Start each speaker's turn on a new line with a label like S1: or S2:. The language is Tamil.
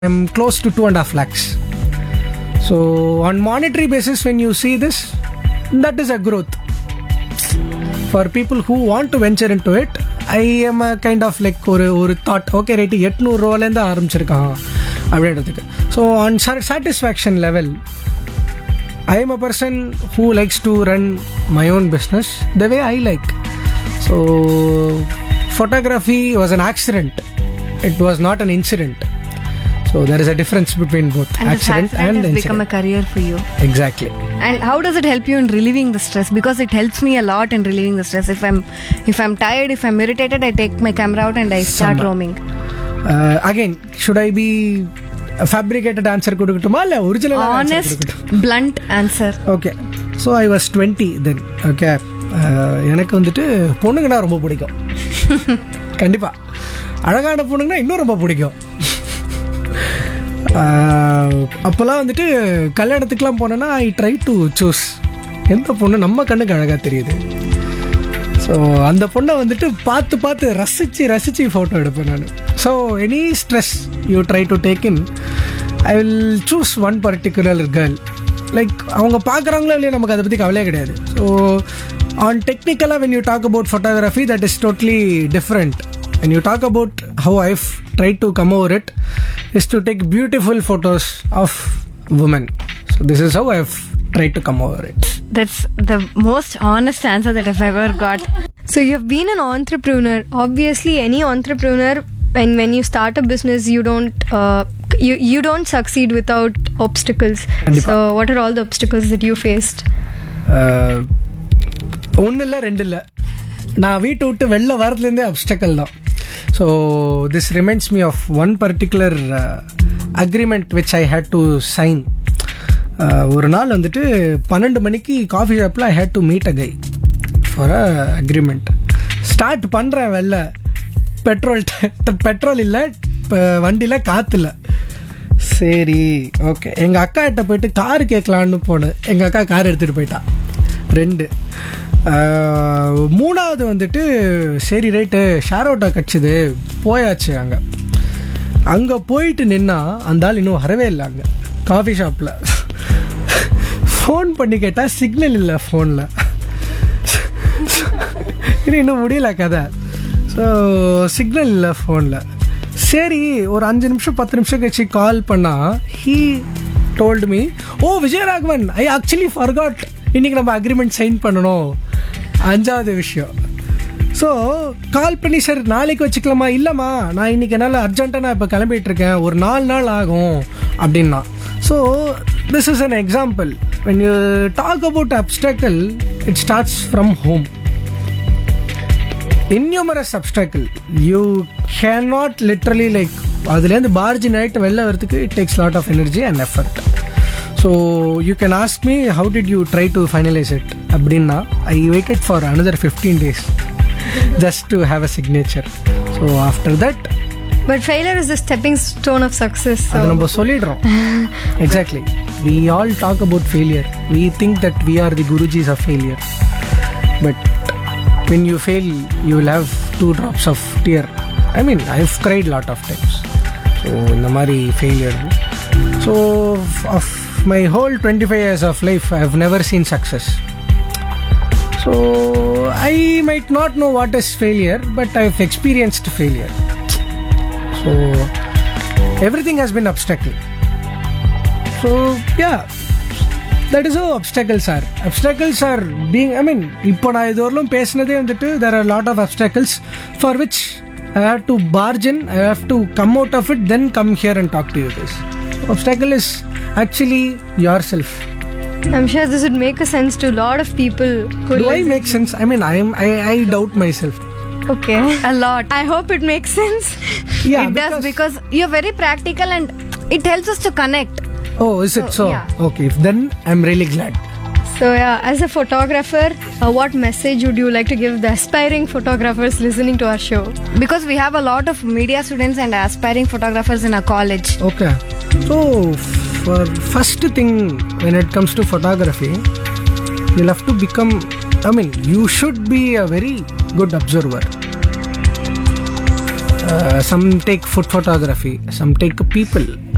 S1: I'm close to two and a half lakhs. So on monetary basis, when you see this, that is a growth. For people who want to venture into it, I am a kind of like ஒரு ஒரு தாட் ஓகே ரைட்டு எட்நூறுரூவாலேருந்து ஆரம்பிச்சிருக்கான் அப்படின்றதுக்கு so on satisfaction level I am a person who likes to run my own business the way I like. So, photography was an accident. It was not an incident. So there is a difference between both
S2: And the
S1: accident
S2: fact that
S1: and
S2: has become a
S1: incident.
S2: career for you.
S1: Exactly.
S2: And how does it help you in relieving the stress? Because it helps me a lot in relieving the stress. If I'm if I'm tired, if I'm irritated, I take my camera out and I start
S1: Summer.
S2: roaming.
S1: Uh, again, should I be a fabricated answer கொடுக்கட்டுமா இல்லை original
S2: Honest, blunt answer.
S1: Okay so I was twenty then okay எனக்கு வந்துட்டு பொண்ணுங்கன்னா ரொம்ப பிடிக்கும் கண்டிப்பாக அழகான பொண்ணுங்கன்னா இன்னும் ரொம்ப பிடிக்கும் அஹ், அப்போல்லாம் வந்துட்டு கல்யாணத்துக்குலாம் போனேன்னா ஐ ட்ரை டு சூஸ் எந்த பொண்ணு நம்ம கண்ணுக்கு அழகாக தெரியுது ஸோ அந்த பொண்ணை வந்துட்டு பார்த்து பார்த்து ரசித்து ரசித்து ஃபோட்டோ எடுப்பேன் நான் so any stress you try to take in I will choose one particular girl like அவங்க பார்க்குறாங்களோ இல்லையோ நமக்கு அதை பற்றி கவலையே கிடையாது ஸோ ஆன் டெக்னிக்கலாக when you talk about photography that is totally different when you talk about how I've tried to come over it is to take beautiful photos of women. So this is how I've tried to come over it.
S2: That's the most honest answer that I've ever got.
S3: So you've been an entrepreneur. Obviously, any entrepreneur, when when you start a business, you don't uh, you you don't succeed without obstacles.
S1: கண்டிப்பா.
S3: So what are all the obstacles that you faced?
S1: ஒன்றும் இல்லை ரெண்டு இல்லை நான் வீட்டை விட்டு வெளில வரதுலேருந்தே அப்டக்கல் தான் so this reminds me of one particular agreement which I had to sign ஒரு நாள் வந்துட்டு பன்னெண்டு மணிக்கு காஃபி ஷாப்பில் I had to meet a guy for a agreement start பண்ணுறேன் வெளில பெட்ரோல் பெட்ரோல் இல்லை வண்டியில் காற்று இல்லை சரி ஓகே எங்கள் அக்கா கிட்ட போயிட்டு கார் கேட்கலான்னு போனேன் எங்கள் அக்கா கார் எடுத்துகிட்டு போயிட்டா ரெண்டு ஆஹ், மூணாவது வந்துட்டு சரி ரைட்டு ஷேர் அவுட்டா கிடச்சிது போயாச்சு அங்கே அங்கே போயிட்டு நின்னா அந்த ஆள் இன்னும் வரவே இல்லை அங்கே காஃபி ஷாப்பில் ஃபோன் பண்ணி கேட்டால் சிக்னல் இல்லை ஃபோனில் இது இன்னும் முடியல கதை ஸோ சிக்னல் இல்லை ஃபோனில் சரி ஒரு அஞ்சு நிமிஷம் பத்து நிமிஷம் கழிச்சு கால் பண்ணா he told me oh Vijayaraghavan I actually forgot இன்னைக்கு நம்ம அக்ரிமெண்ட் சைன் பண்ணணும் அஞ்சாவது விஷயம் ஸோ கால் பண்ணி சார் நாளைக்கு வச்சுக்கலாமா இல்லைம்மா நான் இன்னைக்கு என்னால் அர்ஜென்ட்டாக நான் இப்போ கிளம்பிட்டு இருக்கேன் ஒரு நாலு நாள் ஆகும் அப்படின்னா so this is an example when you talk about obstacle it starts from home innumerous obstacle you cannot literally like அதுலேருந்து பார்ஜின் ஆகிட்டு வெளில வரதுக்கு it takes lot of energy and effort so you can ask me how did you try to finalise it அப்படின்னா I waited for another fifteen days just to have a signature so after that
S3: But failure is the stepping stone of success.
S1: அதை
S3: So
S1: நம்ம சொல்லிடுறோம் exactly we all talk about failure we think that we are the gurujis of failure but when you fail you will have two drops of tear i mean i've cried lot of times so இந்த மாதிரி failure so of my whole 25 years of life i've never seen success so i might not know what is failure but i've experienced failure so everything has been obstacle so yeah that is oh obstacles are obstacles are being I mean இப்போ நான் இதுவரையிலும் பேசினதே வந்துட்டு there are lot of obstacles for which I have to bargain I have to come out of it then come here and talk to you this obstacle is actually yourself
S3: I'm sure this would make a sense to a lot of people who
S1: do I
S3: listen-
S1: make sense I mean I am I I doubt myself
S3: Okay.
S2: A lot.
S3: I hope it makes sense.
S1: Yeah,
S2: it does because you're very practical and it helps us to connect.
S1: Oh is it so
S2: yeah.
S1: Okay then I am really glad
S3: So yeah, as a photographer, uh, what message would you like to give the aspiring photographers listening to our show?
S2: Because we have a lot of media students and aspiring photographers in our college.
S1: Okay. So, for first thing when it comes to photography, you'll have to become. I mean, you should be a very good observer. Uh, some take food photography, some take people,